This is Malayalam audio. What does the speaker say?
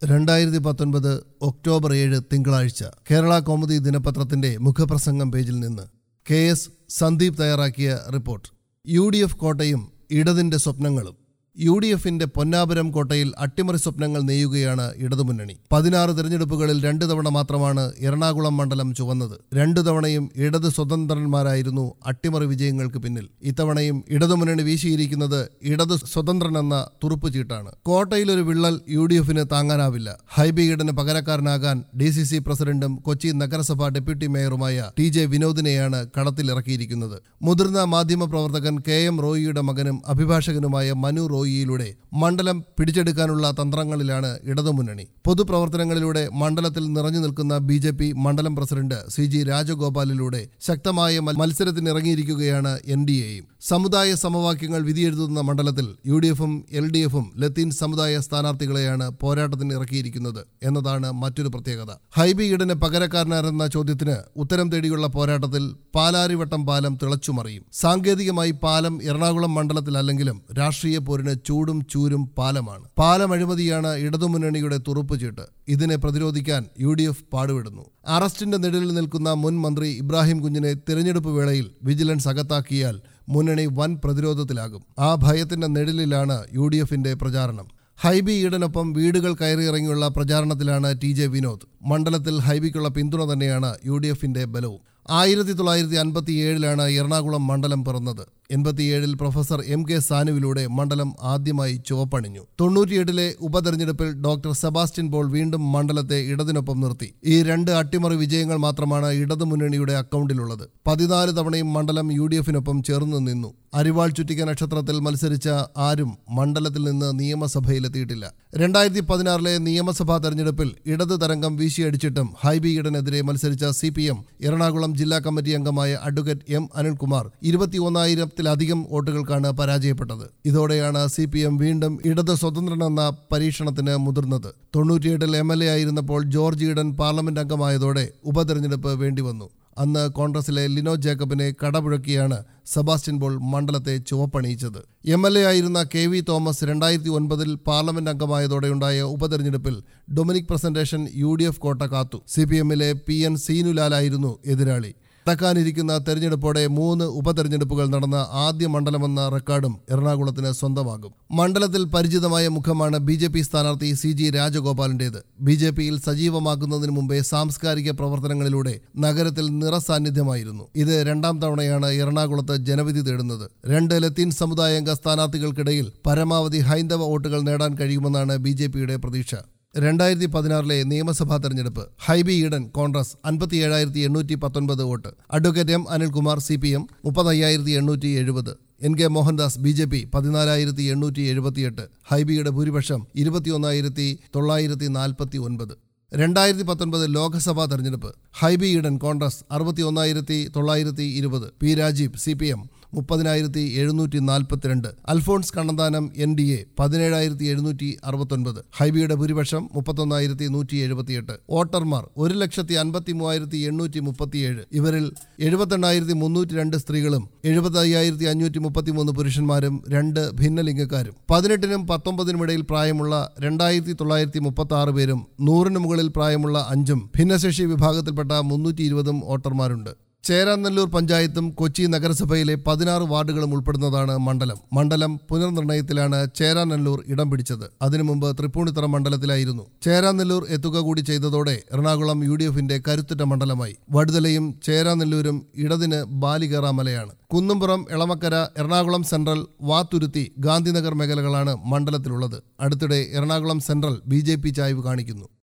രണ്ടായിരത്തി പത്തൊൻപത് ഒക്ടോബർ ഏഴ് തിങ്കളാഴ്ച കേരള കൗമുദി ദിനപത്രത്തിന്റെ മുഖപ്രസംഗം പേജിൽ നിന്ന് കെ എസ് സന്ദീപ് തയ്യാറാക്കിയ റിപ്പോർട്ട് യു ഡി എഫ് കോട്ടയും ഇടതിന്റെ സ്വപ്നങ്ങളും യു ഡി എഫിന്റെ പൊന്നാപുരം കോട്ടയിൽ അട്ടിമറി സ്വപ്നങ്ങൾ നെയ്യുകയാണ് ഇടതുമുന്നണി പതിനാറ് തെരഞ്ഞെടുപ്പുകളിൽ രണ്ടു തവണ മാത്രമാണ് എറണാകുളം മണ്ഡലം ചുവന്നത് രണ്ടു തവണയും ഇടത് സ്വതന്ത്രന്മാരായിരുന്നു അട്ടിമറി വിജയങ്ങൾക്ക് പിന്നിൽ ഇത്തവണയും ഇടതുമുന്നണി വീശിയിരിക്കുന്നത് ഇടത് സ്വതന്ത്രനെന്ന തുറുപ്പ് ചീട്ടാണ് കോട്ടയിൽ ഒരു വിള്ളൽ യു ഡി എഫിന് താങ്ങാനാവില്ല ഹൈബി ഈഡന് പകരക്കാരനാകാൻ ഡി സി സി പ്രസിഡന്റും കൊച്ചി നഗരസഭ ഡെപ്യൂട്ടി മേയറുമായ ടി ജെ വിനോദിനെയാണ് കളത്തിലിറക്കിയിരിക്കുന്നത് മുതിർന്ന മാധ്യമ പ്രവർത്തകൻ കെ എം റോയിയുടെ മകനും അഭിഭാഷകനുമായ മനു റോയിയിലൂടെ മണ്ഡലം പിടിച്ചെടുക്കാനുള്ള തന്ത്രങ്ങളിലാണ് ഇടതുമുന്നണി പൊതുപ്രവർത്തനങ്ങളിലൂടെ മണ്ഡലത്തിൽ നിറഞ്ഞു നിൽക്കുന്ന ബി ജെ പി മണ്ഡലം പ്രസിഡന്റ് സി ജി രാജഗോപാലിലൂടെ ശക്തമായ മൽ- മത്സരത്തിനിറങ്ങിയിരിക്കുകയാണ് എൻ ഡി എയും സമുദായ സമവാക്യങ്ങൾ വിധിയെഴുതുന്ന മണ്ഡലത്തിൽ യു ഡി എഫും എൽ ഡി എഫും ലത്തീൻ സമുദായ സ്ഥാനാർത്ഥികളെയാണ് പോരാട്ടത്തിന് ഇറക്കിയിരിക്കുന്നത് എന്നതാണ് മറ്റൊരു പ്രത്യേകത ഹൈബി ഈഡന് പകരക്കാരനാരെന്ന ചോദ്യത്തിന് ഉത്തരം തേടിയുള്ള പോരാട്ടത്തിൽ പാലാരിവട്ടം പാലം തിളച്ചുമറിയും സാങ്കേതികമായി പാലം എറണാകുളം മണ്ഡലത്തിലല്ലെങ്കിലും രാഷ്ട്രീയ പോരിന് ചൂടും ചൂരും പാലമാണ് പാലം അഴിമതിയാണ് ഇടതുമുന്നണിയുടെ തുറുപ്പുചീട്ട് ഇതിനെ പ്രതിരോധിക്കാൻ യു ഡി എഫ് പാടുവിടുന്നു അറസ്റ്റിന്റെ നിഴലിൽ നിൽക്കുന്ന മുൻ മന്ത്രി ഇബ്രാഹിം കുഞ്ഞിനെ തിരഞ്ഞെടുപ്പ് വേളയിൽ വിജിലൻസ് അകത്താക്കിയാൽ മുന്നണി വൻ പ്രതിരോധത്തിലാകും ആ ഭയത്തിന്റെ നിഴലിലാണ് യു ഡി എഫിന്റെ പ്രചാരണം ഹൈബി ഈഡനൊപ്പം വീടുകൾ കയറിയിറങ്ങിയുള്ള പ്രചാരണത്തിലാണ് ടി ജെ വിനോദ് മണ്ഡലത്തിൽ ഹൈബിക്കുള്ള പിന്തുണ തന്നെയാണ് യു ഡി എഫിന്റെ ബലവും ആയിരത്തി തൊള്ളായിരത്തി അൻപത്തി ഏഴിലാണ് എറണാകുളം മണ്ഡലം പിറന്നത് എൺപത്തിയേഴിൽ പ്രൊഫസർ എം കെ സാനുവിലൂടെ മണ്ഡലം ആദ്യമായി ചുവപ്പണിഞ്ഞു തൊണ്ണൂറ്റിയെട്ടിലെ ഉപതെരഞ്ഞെടുപ്പിൽ ഡോക്ടർ സെബാസ്റ്റ്യൻ പോൾ വീണ്ടും മണ്ഡലത്തെ ഇടതിനൊപ്പം നിർത്തി ഈ രണ്ട് അട്ടിമറി വിജയങ്ങൾ മാത്രമാണ് ഇടതുമുന്നണിയുടെ അക്കൗണ്ടിലുള്ളത് പതിനാല് തവണയും മണ്ഡലം യു ഡി എഫിനൊപ്പം ചേർന്ന് നിന്നു അരിവാൾ ചുറ്റിക നക്ഷത്രത്തിൽ മത്സരിച്ച ആരും മണ്ഡലത്തിൽ നിന്ന് നിയമസഭയിലെത്തിയിട്ടില്ല രണ്ടായിരത്തി പതിനാറിലെ നിയമസഭാ തെരഞ്ഞെടുപ്പിൽ ഇടത് തരംഗം വീശിയടിച്ചിട്ടും ഹൈബി ഈഡനെതിരെ മത്സരിച്ച സി പി എം എറണാകുളം ജില്ലാ കമ്മിറ്റി അംഗമായ അഡ്വക്കേറ്റ് എം അനിൽകുമാർ ഇരുപത്തിയൊന്നായിരത്തിലധികം വോട്ടുകൾക്കാണ് പരാജയപ്പെട്ടത് ഇതോടെയാണ് സി പി എം വീണ്ടും ഇടത് സ്വതന്ത്രനെന്ന പരീക്ഷണത്തിന് മുതിർന്നത് തൊണ്ണൂറ്റിയെട്ടിൽ എം എൽ എ ആയിരുന്നപ്പോൾ ജോർജ് ഈഡൻ പാർലമെന്റ് അംഗമായതോടെ ഉപതെരഞ്ഞെടുപ്പ് വേണ്ടിവന്നു അന്ന് കോൺഗ്രസിലെ ലിനോ ജേക്കബിനെ കടപുഴക്കിയാണ് സെബാസ്റ്റ്യൻ പോൾ മണ്ഡലത്തെ ചുവപ്പണിയിച്ചത് എം എൽ എ ആയിരുന്ന കെ വി തോമസ് രണ്ടായിരത്തി ഒൻപതിൽ പാർലമെന്റ് അംഗമായതോടെയുണ്ടായ ഉപതെരഞ്ഞെടുപ്പിൽ Dominic Presentation U D F കോട്ട കാത്തു സി പി എമ്മിലെ പി എൻ സീനുലാലായിരുന്നു എതിരാളി നടക്കാനിരിക്കുന്ന തെരഞ്ഞെടുപ്പോടെ മൂന്ന് ഉപതെരഞ്ഞെടുപ്പുകൾ നടന്ന ആദ്യ മണ്ഡലമെന്ന റെക്കോർഡും എറണാകുളത്തിന് സ്വന്തമാകും മണ്ഡലത്തിൽ പരിചിതമായ മുഖമാണ് ബി ജെ പി സ്ഥാനാർത്ഥി സി ജി രാജഗോപാലിന്റേത് ബി ജെ പിയിൽ സജീവമാകുന്നതിന് മുമ്പേ സാംസ്കാരിക പ്രവർത്തനങ്ങളിലൂടെ നഗരത്തിൽ നിറസാന്നിധ്യമായിരുന്നു ഇത് രണ്ടാം തവണയാണ് എറണാകുളത്ത് ജനവിധി തേടുന്നത് രണ്ട് ലത്തീൻ സമുദായാംഗ സ്ഥാനാർത്ഥികൾക്കിടയിൽ പരമാവധി ഹൈന്ദവ വോട്ടുകൾ നേടാൻ കഴിയുമെന്നാണ് ബി ജെ പിയുടെ പ്രതീക്ഷ രണ്ടായിരത്തി പതിനാറിലെ നിയമസഭാ തെരഞ്ഞെടുപ്പ് ഹൈബി ഈഡൻ കോൺഗ്രസ് അൻപത്തി ഏഴായിരത്തി എണ്ണൂറ്റി പത്തൊൻപത് വോട്ട് advocate M Anilkumar C P M മുപ്പത്തയ്യായിരത്തി എണ്ണൂറ്റി എഴുപത് N K Mohandas B J P പതിനാലായിരത്തി എണ്ണൂറ്റി എഴുപത്തിയെട്ട് ഹൈബിയുടെ ഭൂരിപക്ഷം ഇരുപത്തിയൊന്നായിരത്തി തൊള്ളായിരത്തി നാൽപ്പത്തി ഒൻപത് രണ്ടായിരത്തി പത്തൊൻപത് ലോക്സഭാ തെരഞ്ഞെടുപ്പ് ഹൈബി ഈഡൻ കോൺഗ്രസ് അറുപത്തി ഒന്നായിരത്തി തൊള്ളായിരത്തി ഇരുപത് P Rajeev C P M മുപ്പതിനായിരത്തി എഴുന്നൂറ്റി നാൽപ്പത്തിരണ്ട് Alphonse Kannanthanam N D A പതിനേഴായിരത്തി എഴുന്നൂറ്റി അറുപത്തൊൻപത് ഹൈബിയുടെ ഭൂരിപക്ഷം മുപ്പത്തൊന്നായിരത്തി നൂറ്റി എഴുപത്തിയെട്ട് വോട്ടർമാർ ഒരു ലക്ഷത്തി അൻപത്തി മൂവായിരത്തി എണ്ണൂറ്റി മുപ്പത്തിയേഴ് ഇവരിൽ എഴുപത്തെണ്ണായിരത്തി മുന്നൂറ്റി രണ്ട് സ്ത്രീകളും എഴുപത്തി അയ്യായിരത്തി അഞ്ഞൂറ്റി മുപ്പത്തിമൂന്ന് പുരുഷന്മാരും രണ്ട് ഭിന്നലിംഗക്കാരും പതിനെട്ടിനും പത്തൊമ്പതിനും ഇടയിൽ പ്രായമുള്ള രണ്ടായിരത്തി തൊള്ളായിരത്തി മുപ്പത്തി ആറ് പേരും നൂറിന് മുകളിൽ പ്രായമുള്ള അഞ്ചും ഭിന്നശേഷി വിഭാഗത്തിൽപ്പെട്ട മുന്നൂറ്റി ഇരുപതും വോട്ടർമാരുണ്ട് ചേരാനല്ലൂർ പഞ്ചായത്തും കൊച്ചി നഗരസഭയിലെ പതിനാറ് വാർഡുകളും ഉൾപ്പെടുന്നതാണ് മണ്ഡലം മണ്ഡലം പുനർനിർണയത്തിലാണ് ചേരാനല്ലൂർ ഇടം പിടിച്ചത് അതിനു മുമ്പ് തൃപ്പൂണിത്തറ മണ്ഡലത്തിലായിരുന്നു ചേരാനെല്ലൂർ എത്തുക കൂടി ചെയ്തതോടെ എറണാകുളം യു ഡി എഫിന്റെ കരുത്തുറ്റ മണ്ഡലമായി വടുതലയും ചേരാനെല്ലൂരും ഇടതിന് ബാലികേറാമലയാണ് കുന്നുംപുറം എളമക്കര എറണാകുളം സെൻട്രൽ വാത്തുരുത്തി ഗാന്ധിനഗർ മേഖലകളാണ് മണ്ഡലത്തിലുള്ളത് അടുത്തിടെ എറണാകുളം സെൻട്രൽ ബി ചായ്വ് കാണിക്കുന്നു